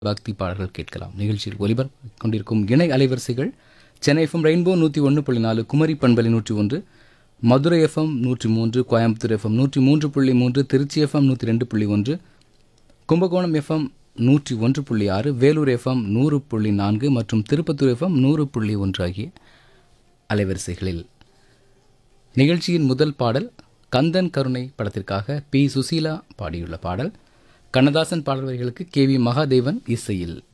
பக்தி பாடல்கள் கேட்கலாம் நிகழ்ச்சியில் ஒலிபர் கொண்டிருக்கும் இணை அலைவரிசைகள் சென்னை எஃப்எம் ரெயின்போ நூற்றி ஒன்று புள்ளி நாலு குமரி பண்பலி நூற்றி ஒன்று மதுரை எஃப்எம் நூற்றி மூன்று கோயம்புத்தூர் எஃப்எம் நூற்றி மூன்று புள்ளி மூன்று திருச்சி எஃப்எம் நூற்றி ரெண்டு புள்ளி ஒன்று கும்பகோணம் எஃப்எம் நூற்றி ஒன்று புள்ளி ஆறு வேலூர் எஃப்எம் நூறு புள்ளி நான்கு மற்றும் திருப்பத்தூர் எஃப்எம் நூறு புள்ளி ஒன்று ஆகிய அலைவரிசைகளில் நிகழ்ச்சியின் முதல் பாடல் கந்தன் கருணை படத்திற்காக பி சுசீலா பாடியுள்ள பாடல் கண்ணதாசன் பாடல் வரிகளுக்கு கே வி மகாதேவன் இசையில்